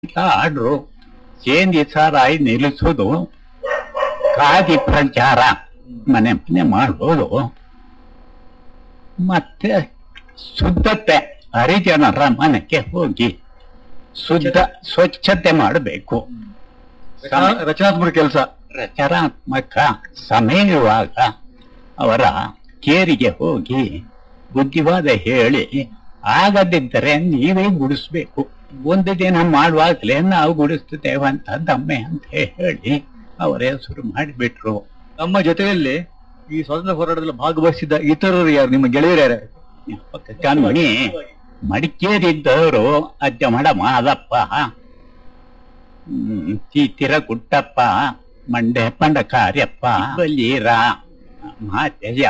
ಅಂತ ಆಡ್ರು ಸೇಂದಿ ಸಾರಾಯಿ ನಿಲ್ಲಿಸೋದು ಖಾದಿ ಪ್ರಚಾರ ಮನೆ ಮನೆ ಮಾಡೋದು ಮತ್ತೆ ಶುದ್ಧತೆ ಹರಿಜನರ ಮನೆಗೆ ಹೋಗಿ ಶುದ್ಧ ಸ್ವಚ್ಛತೆ ಮಾಡಬೇಕು ರಚನಾ- ರಚನಾತ್ಮಕ ಕೆಲಸ ರಚನಾತ್ಮಕ ಸಮಯವಾಗ ಅವರ ಕೇರಿಗೆ ಹೋಗಿ ಬುದ್ಧಿವಾದ ಹೇಳಿ ಆಗದಿದ್ದರೆ ನೀವೇ ಗುಡಿಸ್ಬೇಕು ಒಂದು ದಿನ ಮಾಡುವಾಗಲೇ ನಾವು ಗುಡಿಸ್ತೇವೆ ಅಂತ ದಮ್ಮೆ ಅಂತ ಹೇಳಿ ಅವರೇ ಶುರು ಮಾಡಿಬಿಟ್ರು ನಮ್ಮ ಜೊತೆಯಲ್ಲಿ ಈ ಸ್ವಾತಂತ್ರ್ಯ ಹೋರಾಟದಲ್ಲಿ ಭಾಗವಹಿಸಿದ್ದ ಇತರರು ಯಾರು ನಿಮ್ಮ ಗೆಳೆಯರು ಯಾರು ಕಮ್ಮಿ ಮಡಿಕೇರಿದ್ದವರು ಅಜ್ಜ ಮಡ ಮಾದಪ್ಪ ಹ್ಮ್, ತೀತಿರ ಗುಟ್ಟಪ್ಪ ಮಂಡೆ ಪಂಡ ಕಾರ್ಯಪ್ಪ ಬಲ್ಲೀರ ಮಾತೆಯ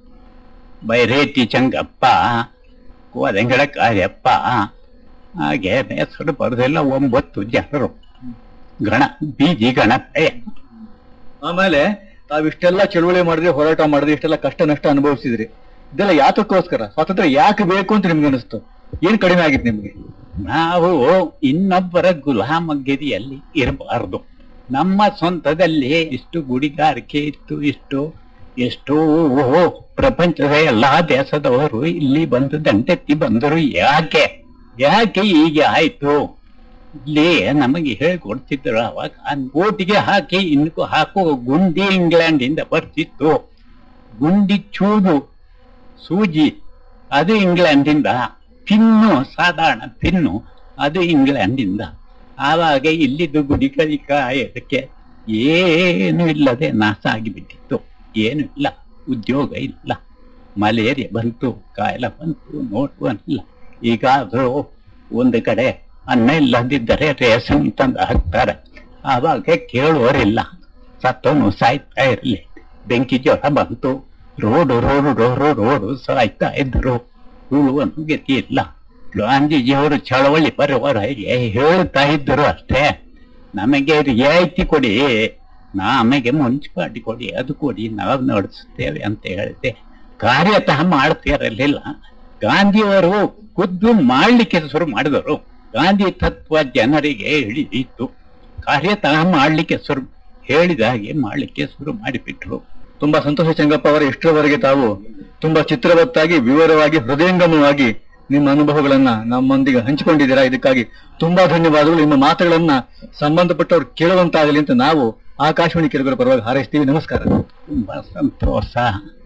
ಬೈರೇಟಿ ಚಂಗಪ್ಪ ಕೋದಂಗಡ ಕಾರ್ಯಪ್ಪ ಹಾಗೆ ಹೆಸರು ಬರೋದೆಲ್ಲ ಒಂಬತ್ತು ಜನರು ಗಣ ಬೀಜಿ ಗಣಪೆ ಆಮೇಲೆ ತಾವಿಷ್ಟೆಲ್ಲ ಚಳುವಳಿ ಮಾಡಿದ್ರಿ ಹೋರಾಟ ಮಾಡಿದ್ರಿ ಇಷ್ಟೆಲ್ಲ ಕಷ್ಟ ನಷ್ಟ ಅನುಭವಿಸಿದ್ರಿ ಇದೆಲ್ಲ ಯಾತಕ್ಕೋಸ್ಕರ ಸ್ವಾತಂತ್ರ್ಯ ಯಾಕೆ ಬೇಕು ಅಂತ ನಿಮ್ಗೆ ಅನಿಸ್ತು ಏನ್ ಕಡಿಮೆ ಆಗಿತ್ತು ನಿಮ್ಗೆ ನಾವು ಇನ್ನೊಬ್ಬರ ಗುಲಾಮಗಿರಿಯಲ್ಲಿ ಇರಬಾರ್ದು ನಮ್ಮ ಸ್ವಂತದಲ್ಲಿ ಇಷ್ಟು ಗುಡಿಗಾರಿಕೆ ಇತ್ತು ಇಷ್ಟು ಎಷ್ಟೋ ಪ್ರಪಂಚದ ಎಲ್ಲಾ ದೇಶದವರು ಇಲ್ಲಿ ಬಂದು ದಂಡೆತ್ತಿ ಬಂದರು ಯಾಕೆ ಯಾಕೆ ಹೀಗೆ ಆಯ್ತು ಇಲ್ಲಿ ನಮಗೆ ಹೇಳಿಕೊಡ್ತಿದ್ರು ಅವಾಗ ಓಟಿಗೆ ಹಾಕಿ ಇನ್ಕು ಹಾಕೋ ಗುಂಡಿ ಇಂಗ್ಲೆಂಡ್ ಇಂದ ಬರ್ತಿತ್ತು ಗುಂಡಿ ಚೂದು ಸೂಜಿ ಅದು ಇಂಗ್ಲೆಂಡಿಂದ ಪಿನ್ನು ಸಾಧಾರಣ ಪಿನ್ನು ಅದು ಇಂಗ್ಲೆಂಡಿಂದ ಆವಾಗ ಇಲ್ಲಿದ್ದು ಗುಡಿಗಳಿಕ ಇದಕ್ಕೆ ಏನು ಇಲ್ಲದೆ ನಾಶ ಆಗಿಬಿಟ್ಟಿತ್ತು ಏನು ಇಲ್ಲ ಉದ್ಯೋಗ ಇಲ್ಲ ಮಲೇರಿಯಾ ಬಂತು ಕಾಯಿಲೆ ಬಂತು ನೋಡುವನಿಲ್ಲ ಈಗಾದರೂ ಒಂದು ಕಡೆ ಅನ್ನ ಇಲ್ಲದಿದ್ದರೆ ರೇಷನ್ ತಂದು ಹಾಕ್ತಾರೆ ಆವಾಗ ಕೇಳುವರಿಲ್ಲ ಸತ್ತವನು ಸಾಯ್ತಾ ಇರಲಿ ಬೆಂಕಿ ಜ್ವರ ಬಂತು ರೋಡು ರೋಡು ರೋಡು ರೋಡು ಸಾಯ್ತಾ ಇದ್ರು ಉಳುವನು ಗತಿ ಇಲ್ಲ ಗಾಂಧೀಜಿಯವರು ಚಳವಳಿ ಬರುವವರೆಗೆ ಹೇಳ್ತಾ ಇದ್ರು ಅಷ್ಟೇ ನಮಗೆ ರಿಯಾಯಿತಿ ಕೊಡಿ ನಮಗೆ ಮುನ್ಸಿಪಾಲ್ಟಿ ಕೊಡಿ ಅದು ಕೊಡಿ ನಾವು ನಡೆಸುತ್ತೇವೆ ಅಂತ ಹೇಳಿದೆ ಕಾರ್ಯತಃ ಮಾಡ್ತಿರಲಿಲ್ಲ ಗಾಂಧಿಯವರು ಖುದ್ದು ಮಾಡ್ಲಿಕ್ಕೆ ಶುರು ಮಾಡಿದರು ಗಾಂಧಿ ತತ್ವ ಜನರಿಗೆ ಹಿಡಿದಿತ್ತು ಕಾರ್ಯತಃ ಮಾಡ್ಲಿಕ್ಕೆ ಶುರು ಹೇಳಿದ ಹಾಗೆ ಮಾಡ್ಲಿಕ್ಕೆ ಶುರು ಮಾಡಿಬಿಟ್ರು ತುಂಬಾ ಸಂತೋಷ ಚಂಗಪ್ಪ ಅವರ ಇಷ್ಟರವರೆಗೆ ತಾವು ತುಂಬಾ ಚಿತ್ರವತ್ತಾಗಿ ವಿವರವಾಗಿ ಹೃದಯಂಗಮವಾಗಿ ನಿಮ್ಮ ಅನುಭವಗಳನ್ನ ನಮ್ಮೊಂದಿಗೆ ಹಂಚಿಕೊಂಡಿದ್ದೀರಾ ಇದಕ್ಕಾಗಿ ತುಂಬಾ ಧನ್ಯವಾದಗಳು ನಿಮ್ಮ ಮಾತುಗಳನ್ನ ಸಂಬಂಧಪಟ್ಟವ್ರು ಕೇಳುವಂತಾಗಲಿ ಅಂತ ನಾವು ಆಕಾಶವಾಣಿ ಕೇಳುಗರ ಪರವಾಗಿ ಹಾರೈಸ್ತೀವಿ ನಮಸ್ಕಾರ ತುಂಬಾ ಸಂತೋಷ